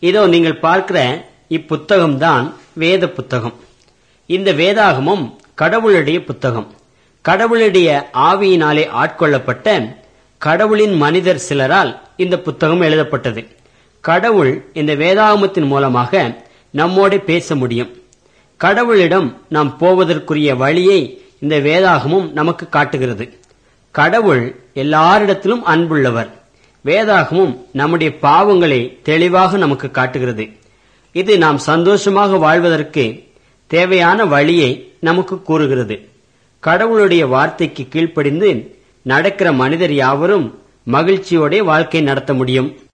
இதோ நீங்கள் பார்க்கிற இப்புத்தகம்தான் வேத புத்தகம் இந்த வேதாகமம் கடவுளுடைய புத்தகம் கடவுளுடைய ஆவியினாலே ஆட்கொள்ளப்பட்ட கடவுளின் மனிதர் சிலரால் இந்த புத்தகம் எழுதப்பட்டது கடவுள் இந்த வேதாகமத்தின் மூலமாக நம்மோட பேச முடியும் கடவுளிடம் நாம் போவதற்குரிய வழியை இந்த வேதாகமும் நமக்கு காட்டுகிறது கடவுள் எல்லாரிடத்திலும் அன்புள்ளவர் வேதாகமும் நம்முடைய பாவங்களை தெளிவாக நமக்கு காட்டுகிறது இது நாம் சந்தோஷமாக வாழ்வதற்கு தேவையான வழியை நமக்கு கூறுகிறது கடவுளுடைய வார்த்தைக்கு கீழ்ப்படிந்து நடக்கிற மனிதர் யாவரும் மகிழ்ச்சியோட வாழ்க்கை நடத்த முடியும்